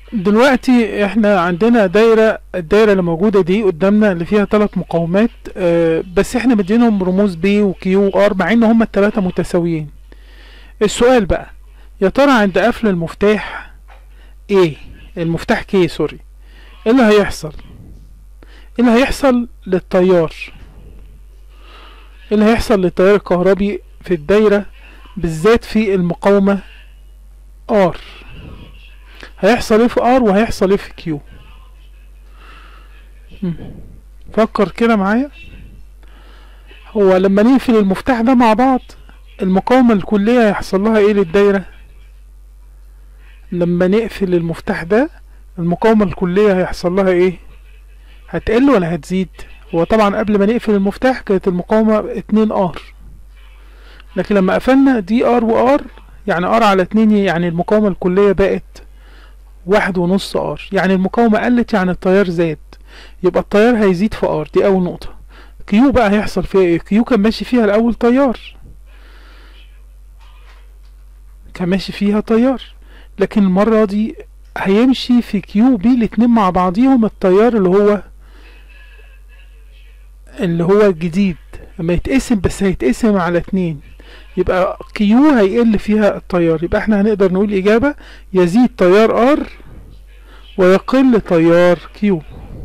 دلوقتي احنا عندنا دايرة الدايرة اللي موجودة دي قدامنا اللي فيها ثلاث مقاومات اه بس احنا مدينهم رموز بي وكيو وار مع ان هما التلاتة متساويين السؤال بقى يا ترى عند قفل المفتاح ايه المفتاح كي سوري ايه اللي هيحصل ايه اللي هيحصل للتيار ايه اللي هيحصل للتيار الكهربي في الدايرة بالذات في المقاومة ار هيحصل ايه في ار وهيحصل ايه في كيو مم. فكر كده معايا هو لما نقفل المفتاح ده مع بعض المقاومة الكلية هيحصل لها ايه للدايرة لما نقفل المفتاح ده المقاومة الكلية هيحصل لها ايه هتقل ولا هتزيد هو طبعا قبل ما نقفل المفتاح كانت المقاومة اتنين ار لكن لما قفلنا دي ار وار يعني ار على اتنين يعني المقاومة الكلية بقت واحد ونص ار يعني المقاومة قلت يعني التيار زاد يبقى التيار هيزيد في ار دي اول نقطة كيو بقى هيحصل فيها ايه كيو كان ماشي فيها الاول تيار كان ماشي فيها تيار لكن المرة دي هيمشي في كيو بي الاتنين مع بعضيهم التيار اللي هو اللي هو الجديد لما يتقسم بس هيتقسم على اتنين يبقى كيو هيقل فيها التيار يبقى احنا هنقدر نقول اجابة يزيد تيار ار ويقل تيار كيو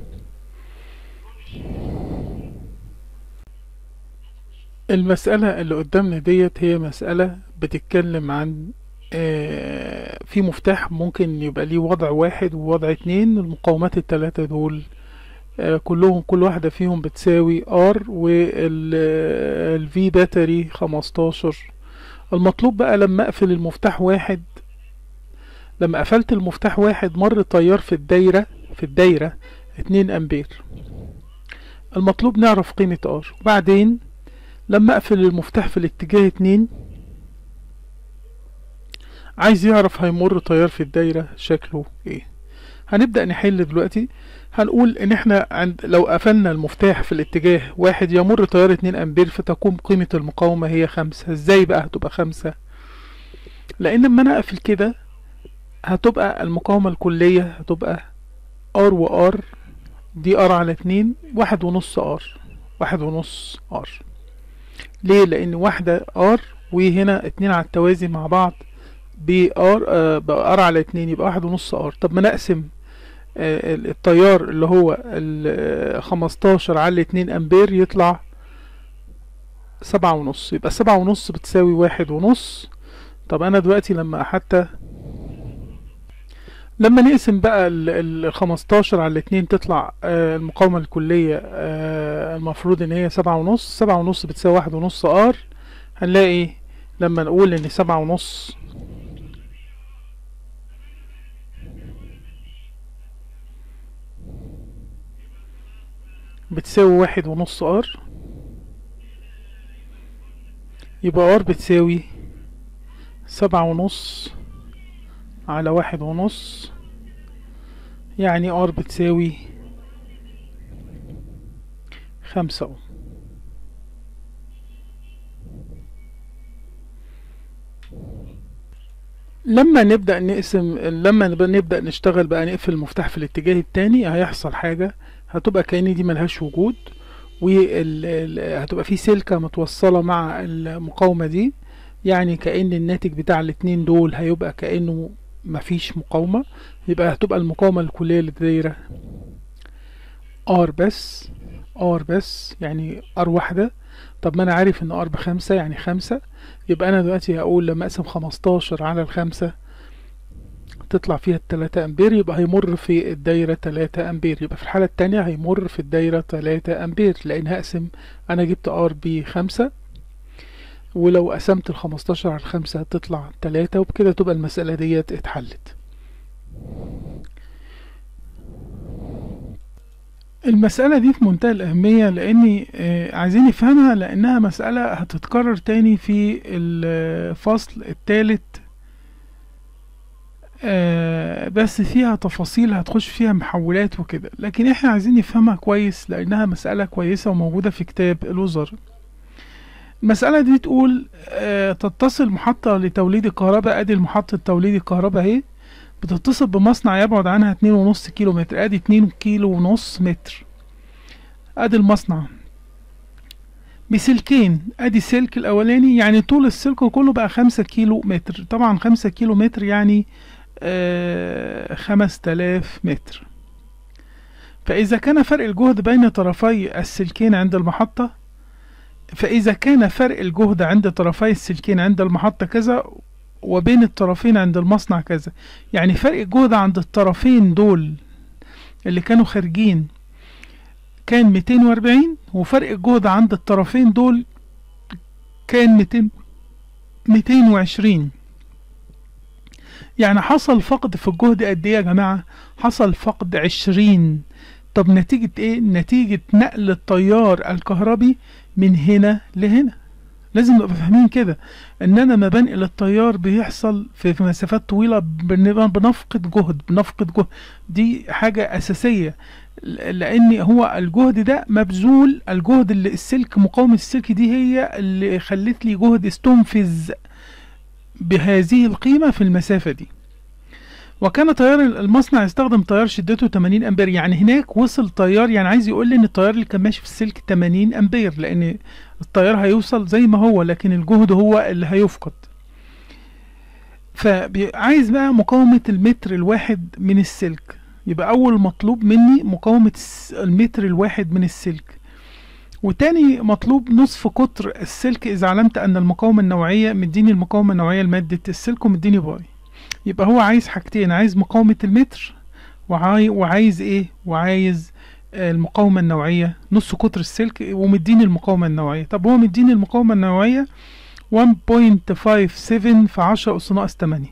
المسألة اللي قدامنا ديت هي مسألة بتتكلم عن آه في مفتاح ممكن يبقى ليه وضع واحد ووضع اتنين المقاومات التلاتة دول آه كلهم كل واحدة فيهم بتساوي ار والفي باتري خمستاشر المطلوب بقى لما اقفل المفتاح واحد لما قفلت المفتاح واحد مر تيار في الدايرة في الدايرة اتنين امبير المطلوب نعرف قيمة ار وبعدين لما اقفل المفتاح في الاتجاه اتنين عايز يعرف هيمر تيار في الدايرة شكله ايه هنبدأ نحل دلوقتي هنقول ان احنا عند لو قفلنا المفتاح في الاتجاه واحد يمر تيار اتنين امبير فتكون قيمة المقاومة هي خمسة ازاي بقى هتبقى خمسة لان لما انا اقفل كده هتبقى المقاومة الكلية هتبقى ار وار دي ار على اتنين واحد ونص ار واحد ونص ار ليه لان واحدة ار وهنا اتنين على التوازي مع بعض بار آه بار على اتنين يبقى واحد ونص ار طب ما نقسم آه التيار اللي هو ال خمستاشر على اتنين امبير يطلع سبعة ونص يبقى سبعة ونص بتساوي واحد ونص طب انا دلوقتي لما حتى لما نقسم بقى ال خمستاشر على الاتنين تطلع آه المقاومة الكلية آه المفروض ان هي سبعة ونص سبعة ونص بتساوي واحد ونص ار هنلاقي لما نقول ان سبعة ونص بتساوي واحد ونص ار يبقى ار بتساوي سبعة ونص على واحد ونص يعني ار بتساوي خمسة اوم لما نبدأ نقسم لما نبدأ نشتغل بقى نقفل المفتاح في الاتجاه التاني هيحصل حاجة هتبقى كأن دي ملهاش وجود وهتبقى في سلكة متوصلة مع المقاومة دي يعني كأن الناتج بتاع الاتنين دول هيبقى كأنه مفيش مقاومة يبقى هتبقى المقاومة الكلية للدايرة ار بس ار بس يعني ار واحدة طب ما انا عارف ان ار بخمسة يعني خمسة يبقى انا دلوقتي هقول لما اقسم خمستاشر على الخمسة تطلع فيها التلاتة امبير يبقى هيمر في الدايرة تلاتة امبير يبقى في الحالة التانية هيمر في الدايرة تلاتة امبير لان هقسم انا جبت ار بخمسة ولو قسمت الخمستاشر على الخمسة هتطلع تلاتة وبكده تبقى المسألة ديت اتحلت المسألة دي في منتهى الأهمية لأني آه عايزين نفهمها لأنها مسألة هتتكرر تاني في الفصل الثالث آه بس فيها تفاصيل هتخش فيها محولات وكده لكن احنا عايزين نفهمها كويس لأنها مسألة كويسة وموجودة في كتاب الوزر المسألة دي تقول آه تتصل محطة لتوليد الكهرباء ادي المحطة توليد الكهرباء اهي بتتصل بمصنع يبعد عنها اتنين ونص كيلو متر ادي اتنين كيلو ونص متر ادي المصنع بسلكين ادي السلك الاولاني يعني طول السلك كله بقى خمسة كيلو متر طبعا خمسة كيلو متر يعني آه خمس تلاف متر فاذا كان فرق الجهد بين طرفي السلكين عند المحطة فاذا كان فرق الجهد عند طرفي السلكين عند المحطة كذا وبين الطرفين عند المصنع كذا يعني فرق الجهد عند الطرفين دول اللي كانوا خارجين كان 240 وفرق الجهد عند الطرفين دول كان 200 220 يعني حصل فقد في الجهد قد ايه يا جماعة حصل فقد 20 طب نتيجة ايه نتيجة نقل التيار الكهربي من هنا لهنا لازم نبقى فاهمين كده ان انا ما بنقل التيار بيحصل في في مسافات طويله بنبقى بنفقد جهد بنفقد جهد دي حاجه اساسيه ل- لان هو الجهد ده مبذول الجهد اللي السلك مقاومه السلك دي هي اللي خلت لي جهد استنفذ بهذه القيمه في المسافه دي وكان تيار المصنع يستخدم تيار شدته 80 امبير يعني هناك وصل تيار يعني عايز يقول لي ان التيار اللي كان ماشي في السلك 80 امبير لان التيار هيوصل زي ما هو لكن الجهد هو اللي هيفقد فعايز بقى مقاومة المتر الواحد من السلك يبقى أول مطلوب مني مقاومة الس- المتر الواحد من السلك وتاني مطلوب نصف قطر السلك إذا علمت أن المقاومة النوعية مديني المقاومة النوعية لمادة السلك ومديني باي يبقى هو عايز حاجتين عايز مقاومة المتر وعاي وعايز ايه وعايز آه، المقاومة النوعية نص قطر السلك ومديني المقاومة النوعية طب هو مديني المقاومة النوعية 1.57 في 10 أس ناقص 8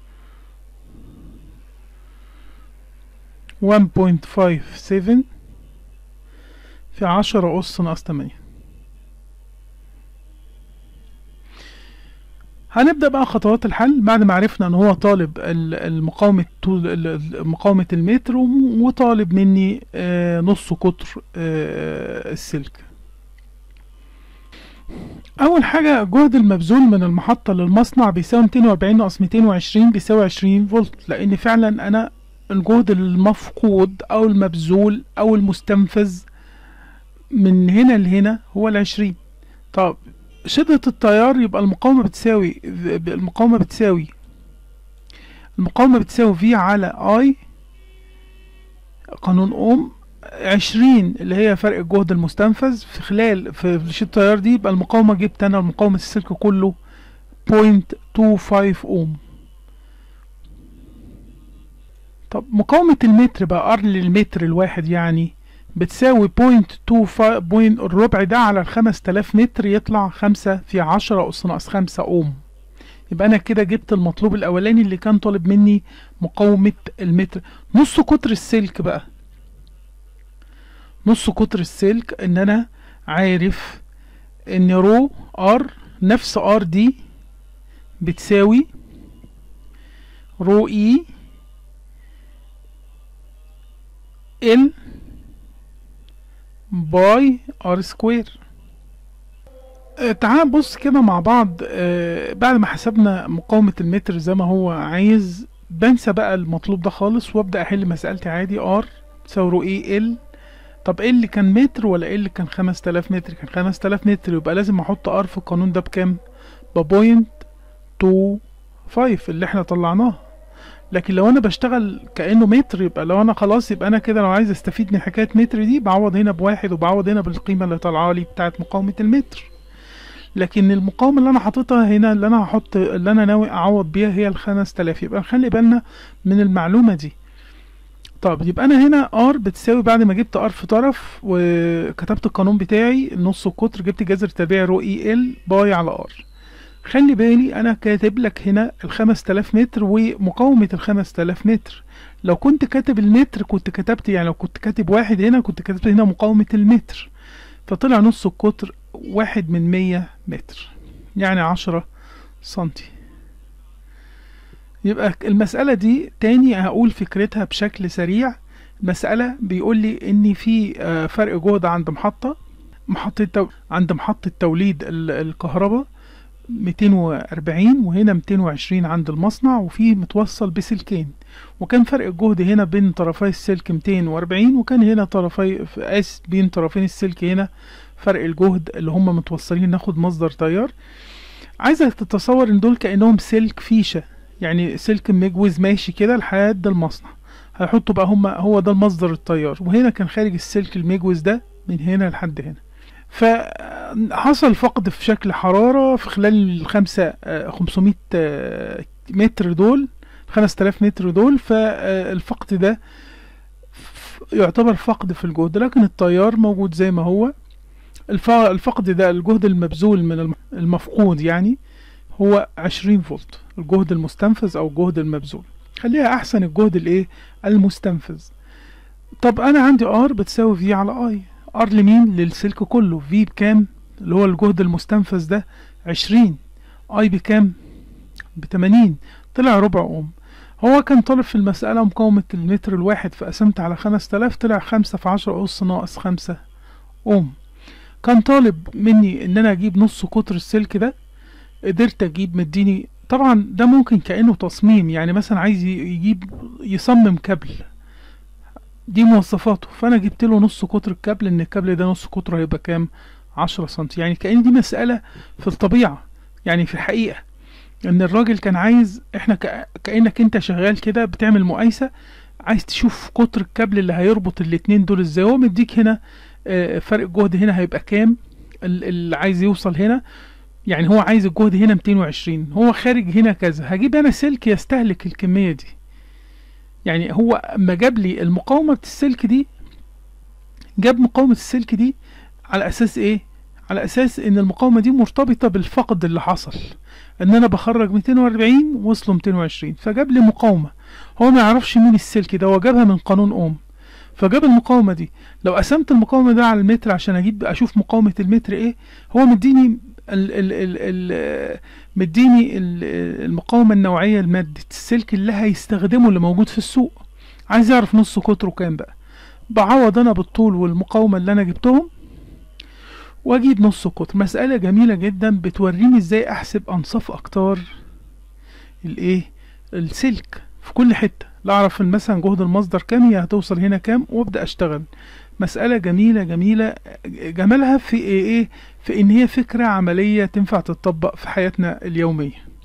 1.57 في 10 أس ناقص 8 هنبدأ بقى خطوات الحل بعد ما عرفنا ان هو طالب ال- المقاومة طول ال- ال- مقاومة المتر وم- وطالب مني آه، نص قطر آه، السلك اول حاجة الجهد المبذول من المحطة للمصنع بيساوي 240 ناقص 220 بيساوي 20 فولت لان فعلا انا الجهد المفقود او المبذول او المستنفذ من هنا لهنا هو العشرين طب شدة التيار يبقى المقاومة بتساوي المقاومة بتساوي المقاومة بتساوي في على اي قانون اوم عشرين اللي هي فرق الجهد المستنفذ في خلال في في شدة التيار دي يبقى المقاومة جبت انا المقاومة السلك كله بوينت تو فايف اوم طب مقاومة المتر بقى ار للمتر الواحد يعني بتساوي بوينت تو بوينت الربع ده على الخمس تلاف متر يطلع خمسة في عشرة أس ناقص خمسة أوم يبقى أنا كده جبت المطلوب الأولاني اللي كان طالب مني مقاومة المتر نص قطر السلك بقى نص قطر السلك إن أنا عارف إن رو ار نفس ار دي بتساوي رو اي ال باي ار سكوير آه، تعال بص كده مع بعض آه، بعد ما حسبنا مقاومة المتر زي ما هو عايز بنسى بقى المطلوب ده خالص وابدأ احل مسألتي عادي ار تساوي رو ايه ال طب ايه اللي كان متر ولا ايه اللي كان خمس تلاف متر كان خمس تلاف متر يبقى لازم احط ار في القانون ده بكام ببوينت تو فايف اللي احنا طلعناه لكن لو انا بشتغل كانه متر يبقى لو انا خلاص يبقى انا كده لو عايز استفيد من حكايه متر دي بعوض هنا بواحد وبعوض هنا بالقيمه اللي طالعه لي بتاعت مقاومه المتر لكن المقاومه اللي انا حاططها هنا اللي انا هحط اللي انا ناوي اعوض بيها هي الخمس تلاف يبقى نخلي بالنا من المعلومه دي طب يبقى انا هنا ار بتساوي بعد ما جبت ار في طرف وكتبت القانون بتاعي نص القطر جبت جذر تربيع رو اي ال باي على ار خلي بالي انا كاتب لك هنا الخمس تلاف متر ومقاومة الخمس تلاف متر لو كنت كاتب المتر كنت كتبت يعني لو كنت كاتب واحد هنا كنت كتبت هنا مقاومة المتر فطلع نص القطر واحد من مية متر يعني عشرة سنتي يبقى المسألة دي تاني هقول فكرتها بشكل سريع المسألة بيقول لي ان في آه، فرق جهد عند محطة محطة تو... عند محطة توليد ال- الكهرباء 240 وهنا 220 عند المصنع وفي متوصل بسلكين وكان فرق الجهد هنا بين طرفي السلك 240 وكان هنا طرفي قاس بين طرفين السلك هنا فرق الجهد اللي هم متوصلين ناخد مصدر تيار عايزك تتصور ان دول كانهم سلك فيشه يعني سلك مجوز ماشي كده لحد المصنع هيحطوا بقى هم هو ده المصدر التيار وهنا كان خارج السلك المجوز ده من هنا لحد هنا فحصل فقد في شكل حرارة في خلال الخمسة خمسمية متر دول خمس تلاف متر دول فالفقد ده يعتبر فقد في الجهد لكن التيار موجود زي ما هو الفقد ده الجهد المبذول من المفقود يعني هو عشرين فولت الجهد المستنفذ او الجهد المبذول خليها احسن الجهد الايه المستنفذ طب انا عندي ار بتساوي في على اي ار لمين للسلك كله في بكام اللي هو الجهد المستنفذ ده عشرين اي بكام بتمانين طلع ربع اوم هو كان طالب في المسألة مقاومة المتر الواحد فقسمت على خمس تلاف طلع خمسة في عشرة أس ناقص خمسة أوم كان طالب مني إن أنا أجيب نص قطر السلك ده قدرت أجيب مديني طبعا ده ممكن كأنه تصميم يعني مثلا عايز يجيب يصمم كابل دي مواصفاته فأنا جبت له نص قطر الكابل إن الكابل ده نص قطره هيبقى كام عشرة سنتي يعني كأن دي مسألة في الطبيعة يعني في الحقيقة ان الراجل كان عايز احنا كأنك انت شغال كده بتعمل مقايسة عايز تشوف قطر الكابل اللي هيربط الاتنين دول ازاي هو مديك هنا فرق الجهد هنا هيبقى كام اللي عايز يوصل هنا يعني هو عايز الجهد هنا 220 هو خارج هنا كذا هجيب انا سلك يستهلك الكمية دي يعني هو اما جاب لي المقاومة السلك دي جاب مقاومة السلك دي على اساس ايه على اساس ان المقاومة دي مرتبطة بالفقد اللي حصل ان انا بخرج 240 وصلوا 220 فجاب لي مقاومة هو ما يعرفش مين السلك ده هو جابها من قانون اوم فجاب المقاومة دي لو قسمت المقاومة ده على المتر عشان اجيب اشوف مقاومة المتر ايه هو مديني ال ال ال ال مديني ال المقاومة النوعية لمادة السلك اللي هيستخدمه اللي موجود في السوق عايز يعرف نص قطره كام بقى بعوض انا بالطول والمقاومة اللي انا جبتهم واجيب نص قطر مسألة جميلة جدا بتوريني ازاي احسب انصاف اقطار الايه السلك في كل حتة لا اعرف مثلا جهد المصدر كام هي هتوصل هنا كام وابدأ اشتغل مسألة جميلة جميلة جمالها في ايه في ان هي فكرة عملية تنفع تتطبق في حياتنا اليومية